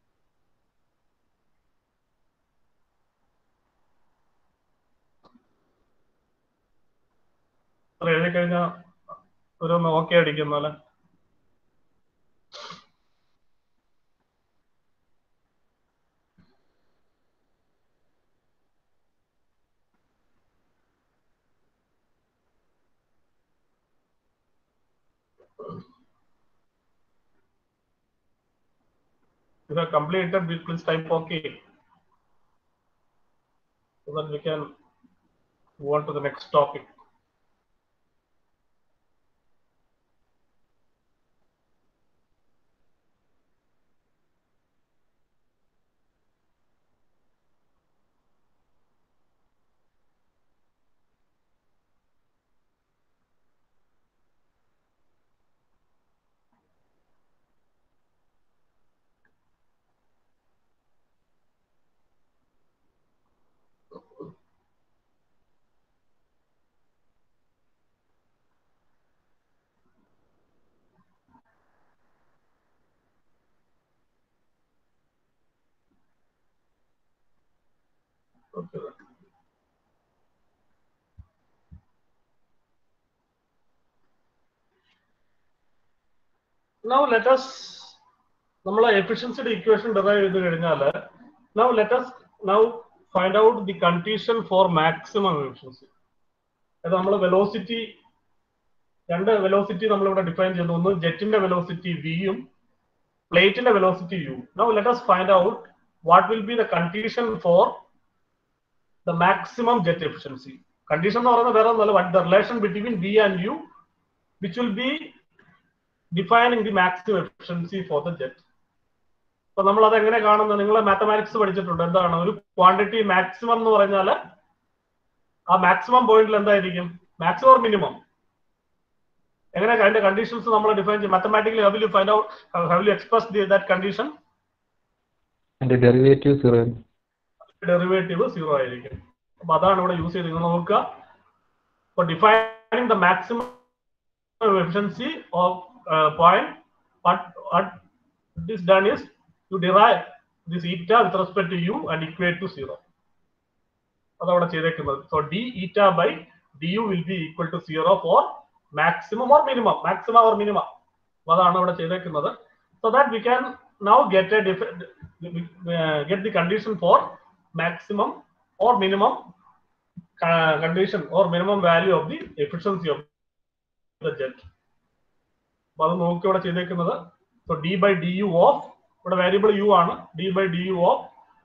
അത്ര എഴുതി കഴിഞ്ഞാൽ ഒരു okay അടിക്കുന്നല്ലേ You have completed, please type OK. So that we can move on to the next topic. Okay. Now let us നമ്മൾ എഫിഷ്യൻസിയുടെ equation derive ചെയ്ത് കഴിഞ്ഞാൽ now let us now find out the condition for maximum efficiency അത് നമ്മൾ velocity രണ്ട് velocity നമ്മൾ ഇവിടെ define ചെയ്യുന്നു ഒന്ന് ജെറ്റിന്റെ വെലോസിറ്റി വിയും പ്ലേറ്റിന്റെ velocity u now let us find out what will be the condition for the maximum jet efficiency. Condition എന്ന് പറയുന്നത് വേറെ ഒന്നല്ല what the relation between V and U which will be defining the maximum efficiency for the jet. അപ്പൊ നമ്മൾ അത് എങ്ങനെ കാണുന്നത് നിങ്ങൾ മാത്തമാറ്റിക്സ് പഠിച്ചിട്ടുണ്ട് എന്താണ് ഒരു ക്വാണ്ടിറ്റി മാക്സിമം എന്ന് പറഞ്ഞാൽ ആ മാക്സിമം പോയിന്റിൽ എന്തായിരിക്കും മാക്സിമം ഓർ മിനിമം എങ്ങനെ അതിന്റെ കണ്ടീഷൻസ് നമ്മൾ ഡിഫൈൻ ചെയ്യും mathematically how you find out how you express that condition അതിന്റെ ഡെറിവേറ്റീവ് സീറോ ആയിരുന്നു ഡെറിവേറ്റീവ് സീറോ ആയിരിക്കും അപ്പൊ അതാണ് ഇവിടെ യൂസ് ചെയ്ത് നിങ്ങൾ നോക്കുക for defining the maximum efficiency of uh, point what what this done is to derive this eta with respect to u and equate to zero അതവിടെ ചെയ്തേക്കുന്നത് so d eta by d u will be equal to zero for maximum or minimum maximum or minimum അതാണ് അവിടെ ചെയ്തേക്കുന്നത് so that we can now get a get the condition for maximum or minimum condition or minimum value of the efficiency of the jet. അപ്പൊ അത് നോക്കി ഇവിടെ ചെയ്തേക്കുന്നത് so d by d u of ഇവിടെ variable u ആണ് d by d u of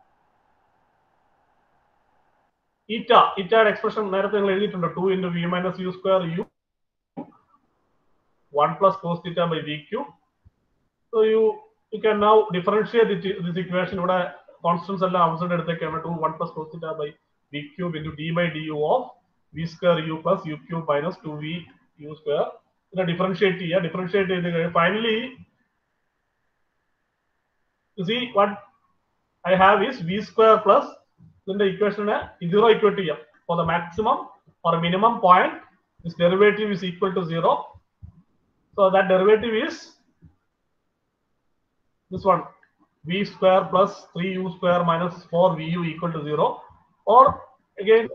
eta ഈറ്റയുടെ expression നേരത്തെ നിങ്ങൾ എഴുതിയിട്ടുണ്ട് two into v minus u square u one plus cos theta by v cube so u U can now differentiate this equation ഇവിടെ constants എല്ലാം outside എടുത്തേക്കാണ് two one plus cos theta by v cube into d by du of v square u plus u cube minus 2v u square ഇതിനെ differentiate ചെയ്യുക differentiate ചെയ്ത് കഴിഞ്ഞാൽ finally see what I have is v square plus ഇതിന്റെ ഇക്വേഷനെ zero equate ചെയ്യാം for the maximum or minimum point this derivative is equal to zero so that derivative is this one v square plus 3u square minus 4vu equal to 0 or again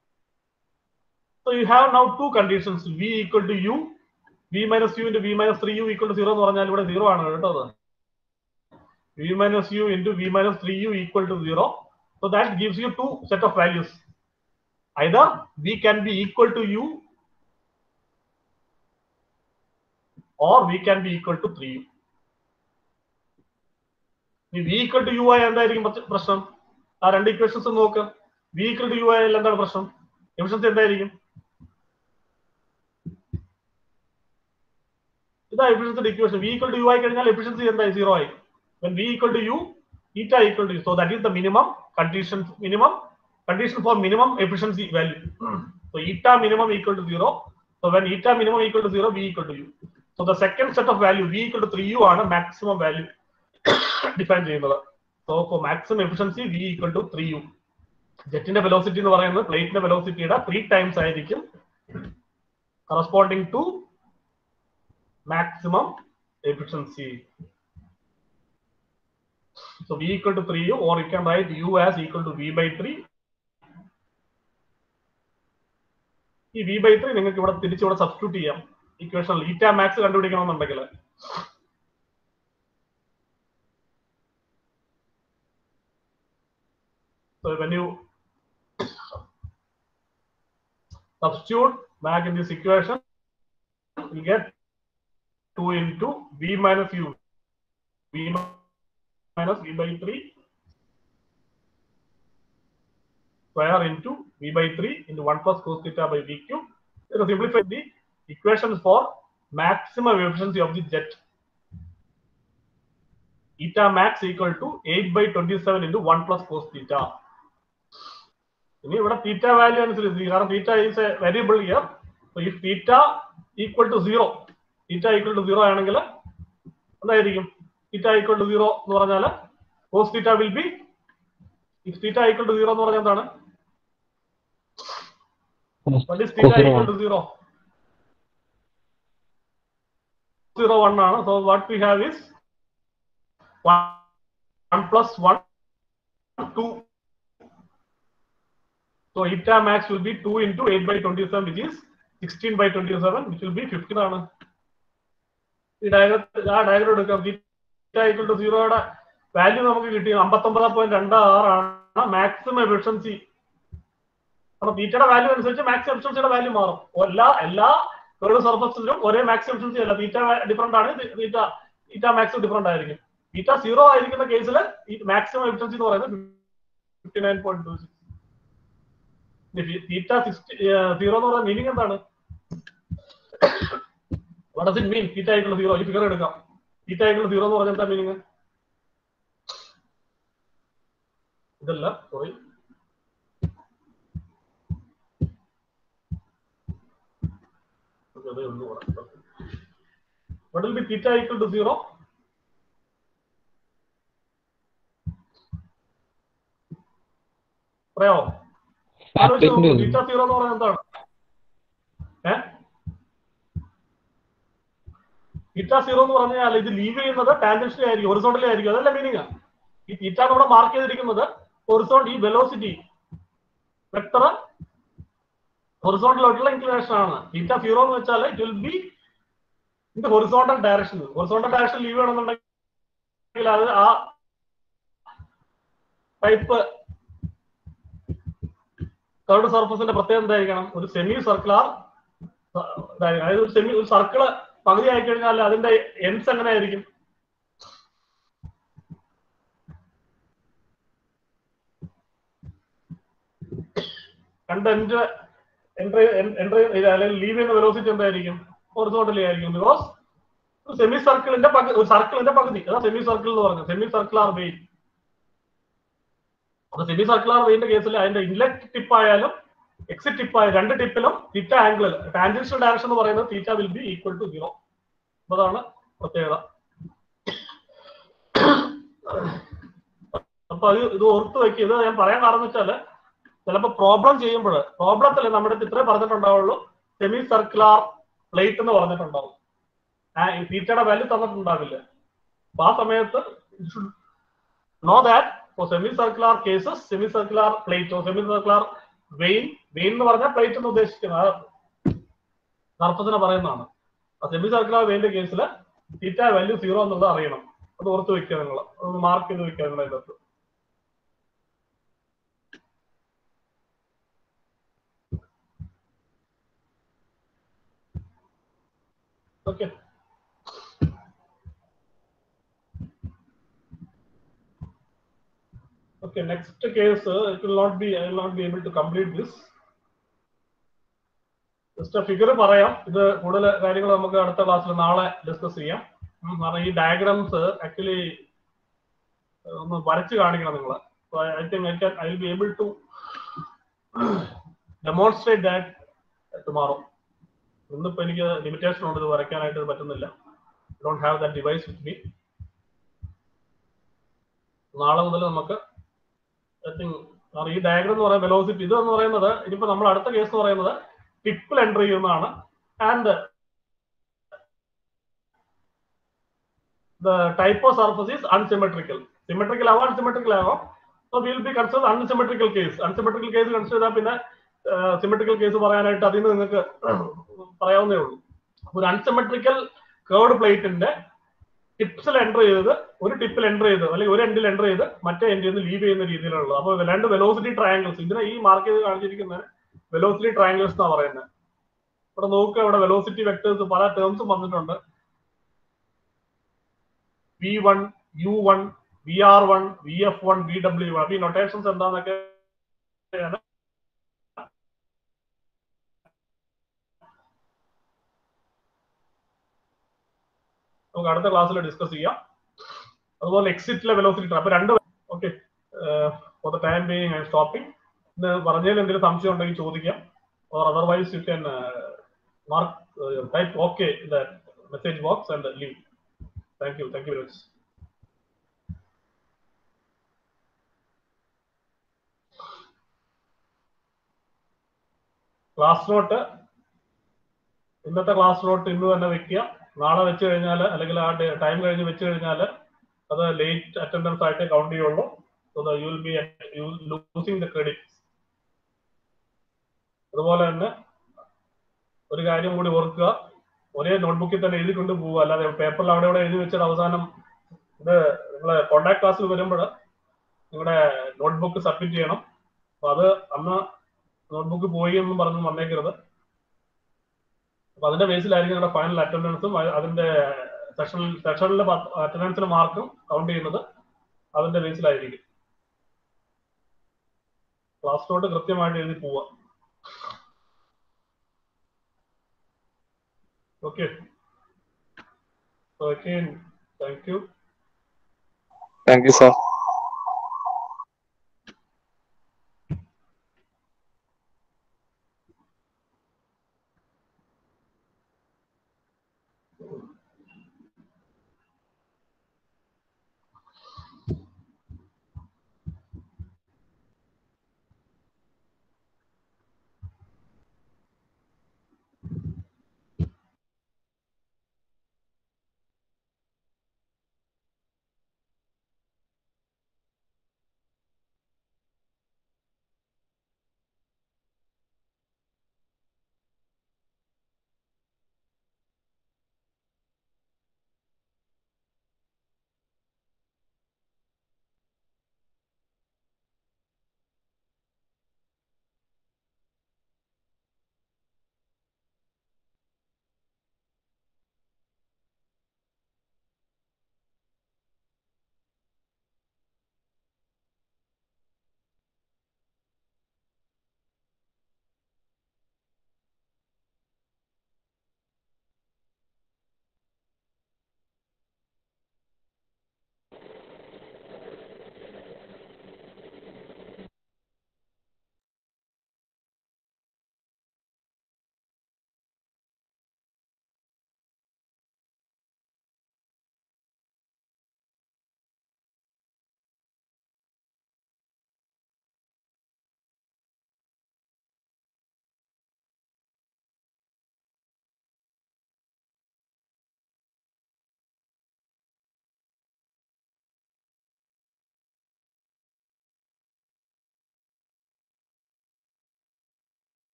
so you have now two conditions v equal to u v minus u into v minus 3u equal to 0 എന്ന് പറഞ്ഞാൽ ഇവിടെ 0 ആണ് കേട്ടോ അത് v minus u into v minus 3u equal to 0 so that gives you two set of values either v can be equal to u or v can be equal to 3u ഈ v equal to u ആയ എന്തായിരിക്കും പ്രശ്ന- പ്രശ്നം ആ രണ്ട് equations നോക്ക് v equal to u ആയാൽ എന്താണ് പ്രശ്നം എഫിഷ്യൻസി എന്തായിരിക്കും ഇതാ എഫിഷ്യൻസിയുടെ equation v equal to u ആയി കഴിഞ്ഞാൽ എഫിഷ്യൻസി എന്തായി സീറോ ആയി when v equal to u eta equal to u so that is the minimum condition minimum condition for minimum efficiency value so eta minimum equal to 0 so when eta minimum equal to 0 v equal to u so the second set of value v equal to 3u ആണ് maximum value define ചെയ്യുന്നത് so for maximum efficiency v equal to three u ജെറ്റിന്റെ velocity എന്ന് പറയുന്നത് പ്ലേറ്റിന്റെ വെലോസിറ്റിയുടെ three times ആയിരിക്കും corresponding to maximum efficiency so v equal to three u or u can write u as equal to v by three ഈ v by three നിങ്ങൾക്ക് ഇവിടെ തിരിച്ചിവിടെ സബ്സ്റ്റിറ്റ്യൂട്ട് ചെയ്യാം ഇക്വേഷൻ ഈറ്റ മാക്സ് കണ്ടുപിടിക്കണമെന്നുണ്ടെങ്കിൽ So when you substitute back in this equation, you get 2 into v minus u, v minus v by 3 square into v by 3 into 1 plus cos theta by v cube. Let us simplify the equations for maximum efficiency of the jet. Eta max equal to 8 by 27 into 1 plus cos theta. ഇനി ഇവിടെ തീറ്റ value അനുസരിച്ച് കാരണം theta is a variable here ഈ theta equal to zero theta equal to zero ആണെങ്കിൽ എന്തായിരിക്കും theta equal to zero എന്ന് പറഞ്ഞാൽ cos theta will be if theta equal to zero എന്ന് പറഞ്ഞാൽ എന്താണ് what is theta equal to zero zero one ആണ് so what we have is one, one plus one two So eta max will be 2 into 8 by 27, which is 16 by 27, which will be 15 ആണ് ഈ diagram ആ diagram എടുക്കാം theta equal to സീറോയുടെ value നമുക്ക് കിട്ടി അമ്പത്തൊമ്പത് point രണ്ട് ആറാണ് മാക്സിമം എഫിഷ്യൻസി അപ്പൊ തീറ്റയുടെ വാല്യൂ അനുസരിച്ച് മാക്സിമം എഫിഷ്യൻസിയുടെ വാല്യൂ മാറും എല്ലാ എല്ലാ കേർഡ് സർഫസിലും ഒരേ മാക്സിമം എഫിഷ്യൻസി അല്ല തീറ്റ ഡിഫറെന്റ് ആണ് തീറ്റ തീറ്റ മാക്സിമം ഡിഫറെന്റ് ആയിരിക്കും തീറ്റ സീറോ ആയിരിക്കുന്ന കേസിൽ ഈ മാക്സിമം എഫിഷ്യൻസി എന്ന് പറയുന്നത് fifty nine point two six theta sixty zero എന്ന് പറയുന്ന മീനിങ് എന്താണ് what does it mean theta ആയിട്ടുള്ള സീറോ ഈ ഫിഗർ എടുക്കാം തീറ്റ ആയിട്ടുള്ള സീറോ എന്ന് പറഞ്ഞാൽ എന്താ മീനിങ് ഇതല്ല സോറി അതേ ഉള്ളൂ what will be theta equal to 0 പറയാമോ ഫാക്ടറിന്റെ വന്നു തീറ്റ സീറോ എന്ന് പറയുന്നത് എന്താണ് ഏ തീറ്റ സീറോ എന്ന് പറഞ്ഞാൽ ഇത് ലീവ് ചെയ്യുന്നത് ടാൻജൻഷ്യലി ആയിരിക്കും ഹൊറിസോണ്ടലി ആയിരിക്കും അതല്ല മീനിങ് ഈ തീറ്റ നമ്മുടെ മാർക്ക് ചെയ്തിരിക്കുന്നത് ഹൊറിസോണ്ട് ഈ വെലോസിറ്റി വെക്ടർ ഹൊറിസോണ്ടലോട്ടുള്ള ഇൻക്ലിനേഷൻ ആണ് തീറ്റ സീറോ എന്ന് വെച്ചാൽ it will be in horizontal direction horizontal direction leave ചെയ്യണമെന്നുണ്ടെങ്കിൽ അത് ആ ടൈപ്പ് കർഡ് സർഫസിന്റെ പ്രത്യേകത എന്തായിരിക്കണം ഒരു സെമി സർക്കുലാർ അതായത് ഒരു സെമി ഒരു സർക്കിള് പകുതി ആയി കഴിഞ്ഞാൽ അതിന്റെ എൻസ് എങ്ങനെ ആയിരിക്കും രണ്ട് എൻഡ് എൻട്രി എൻട്രി അല്ലെങ്കിൽ ലീവ് ചെയ്യുന്ന വെലോസിറ്റി എന്തായിരിക്കും ഹൊറിസോണ്ടലി ആയിരിക്കും ബിക്കോസ് സെമി സർക്കിളിന്റെ പകുതി ഒരു സർക്കിളിന്റെ പകുതി അതാ സെമി സർക്കിൾ എന്ന് പറഞ്ഞത് സെമി സർക്കുലാർ വെയിൻ അപ്പൊ സെമി സർക്കുലാർ വെയിന്റെ കേസിൽ അതിന്റെ ഇൻലെറ്റ് ടിപ്പ് ആയാലും എക്സിറ്റ് ടിപ്പ് ആയ രണ്ട് ടിപ്പിലും തീറ്റ ആംഗിളിൽ ടാൻജൻഷ്യൽ ഡയറക്ഷൻ എന്ന് പറയുന്നത് theta will be equal to zero അതാണ് പ്രത്യേകത അപ്പൊ അത് ഇത് ഓർത്ത് വെക്കുക ഇത് ഞാൻ പറയാൻ കാരണം എന്ന് വെച്ചാല് ചിലപ്പോ പ്രോബ്ലം ചെയ്യുമ്പോൾ പ്രോബ്ലത്തിൽ നമ്മുടെ അടുത്ത് ഇത്രേ പറഞ്ഞിട്ടുണ്ടാവുള്ളൂ സെമി സർക്കുലാർ പ്ലേറ്റ് എന്ന് പറഞ്ഞിട്ടുണ്ടാവും ആ ഈ തീറ്റയുടെ വാല്യൂ തന്നിട്ടുണ്ടാവില്ല അപ്പൊ ആ സമയത്ത് know that for semi circular cases semi circular plate semi circular vane vane എന്ന് പറഞ്ഞാൽ പ്ലേറ്റ് എന്ന് ഉദ്ദേശിക്കുന്നത് സർഫസിനെ പറയുന്നതാണ് ആ സെമി സർക്കുലാർ വെയിന്റെ കേസിൽ തീറ്റ വാല്യൂ സീറോ എന്നുള്ളത് അറിയണം അത് ഓർത്ത് വെക്കുക നിങ്ങൾ അത് മാർക്ക് ചെയ്ത് വെക്കുക നിങ്ങൾ അതിനകത്ത് okay Okay, next case, uh, it will not be, I will not be able to complete this. Just figure പറയാം ഇത് കൂടുതൽ കാര്യങ്ങൾ നമുക്ക് അടുത്ത ക്ലാസ്സിൽ നാളെ ഡിസ്കസ് ചെയ്യാം ഉം, കാരണം ഈ ഡയഗ്രാംസ് ആക്ച്വലി ഒന്ന് വരച്ച് കാണിക്കണം നിങ്ങൾ I think I can I will be able to demonstrate that tomorrow ഇന്നിപ്പോ എനിക്ക് ലിമിറ്റേഷൻ ഉണ്ട് ഇത് വരയ്ക്കാനായിട്ട് ഇത് പറ്റുന്നില്ല don't have that device with me നാളെ മുതൽ നമുക്ക് ഐ തിങ്ക് ഈ ഡയഗ്രം എന്ന് പറയുന്നത് വെലോസിറ്റി ഇത് എന്ന് പറയുന്നത് ഇനിയിപ്പോ നമ്മൾ അടുത്ത കേസ് എന്ന് പറയുന്നത് ടിപ്പിൽ എൻട്രി ചെയ്യുന്നതാണ് and the type of surface is unsymmetrical symmetrical ആവാം അൺസിമെട്രിക്കൽ ആവാം so will be consider unsymmetrical case unsymmetrical case consider ചെയ്താൽ പിന്നെ സിമെട്രിക്കൽ കേസ് പറയാനായിട്ട് അതിൽ നിന്ന് നിങ്ങൾക്ക് പറയാവുന്നേ ഉള്ളൂ ഒരു അൺസിമെട്രിക്കൽ കേർഡ് പ്ലേറ്റിന്റെ ടിപ്സിൽ എൻ്റർ ചെയ്തത് ഒരു ടിപ്പിൽ എൻ്റർ ചെയ്ത് അല്ലെങ്കിൽ ഒരു എൻഡിൽ എൻ്റർ ചെയ്ത് മറ്റേ എൻഡിൽ നിന്ന് ലീവ് ചെയ്യുന്ന രീതിയിലുള്ളത് അപ്പോൾ രണ്ട് വെലോസിറ്റി ട്രയാങ്കിൾസ് ഇതിനെ ഈ മാർക്ക് ചെയ്ത് കാണിച്ചിരിക്കുന്ന വെലോസിറ്റി ട്രയാങ്കിൾസ് എന്നാണ് പറയുന്നത് ഇവിടെ നോക്കുക ഇവിടെ വെലോസിറ്റി വെക്ടേഴ്സ് പല ടേംസും വന്നിട്ടുണ്ട് v one u one v r one v f one v ഡബ്ല്യു വൺ ഈ നൊട്ടേഷൻസ് എന്താന്നൊക്കെ നമുക്ക് അടുത്ത ക്ലാസ്സിൽ ഡിസ്കസ് ചെയ്യാം അതുപോലെ എക്സിറ്റിലെ വെലോസിറ്റി അപ്പൊ രണ്ട് okay for the time being I stopping ഇന്ന് പറഞ്ഞതിൽ എന്തെങ്കിലും സംശയം ഉണ്ടെങ്കിൽ ചോദിക്കാം or otherwise you can mark type okay in the message box and leave thank you thank you very much class note ഇന്നത്തെ ക്ലാസ് നോട്ട് ഇന്ന് തന്നെ വെക്കുക നാളെ വെച്ച് കഴിഞ്ഞാൽ അല്ലെങ്കിൽ ആ ടൈം കഴിഞ്ഞ് വെച്ച് കഴിഞ്ഞാൽ അത് ലേറ്റ് അറ്റൻഡൻസ് ആയിട്ട് കൗണ്ട് ചെയ്യുള്ളൂ so you will be losing the credit അതുപോലെ തന്നെ ഒരു കാര്യം കൂടി ഓർക്കുക ഒരേ നോട്ട്ബുക്കിൽ തന്നെ എഴുതിക്കൊണ്ട് പോവുക അല്ലാതെ പേപ്പറിൽ അവിടെ ഇവിടെ എഴുതി വെച്ചിട്ട് അവസാനം ഇത് നിങ്ങളെ കോണ്ടാക്ട് ക്ലാസ്സിൽ വരുമ്പോൾ നിങ്ങളുടെ നോട്ട്ബുക്ക് സബ്മിറ്റ് ചെയ്യണം അപ്പൊ അത് അന്ന് നോട്ട്ബുക്ക് പോയി എന്നും പറഞ്ഞു വന്നേക്കരുത് അപ്പൊ അതിന്റെ ബേസിലായിരിക്കും നിങ്ങളുടെ ഫൈനൽ അറ്റൻഡൻസും അതിന്റെ സെഷനിൽ സെഷനിലെ അറ്റൻഡൻസിന്റെ മാർക്കും കൗണ്ട് ചെയ്യുന്നത് അതിന്റെ ബേസിലായിരിക്കും ക്ലാസ് നോട്ട് കൃത്യമായിട്ട് എഴുതി പോവുക okay okay thank you thank you sir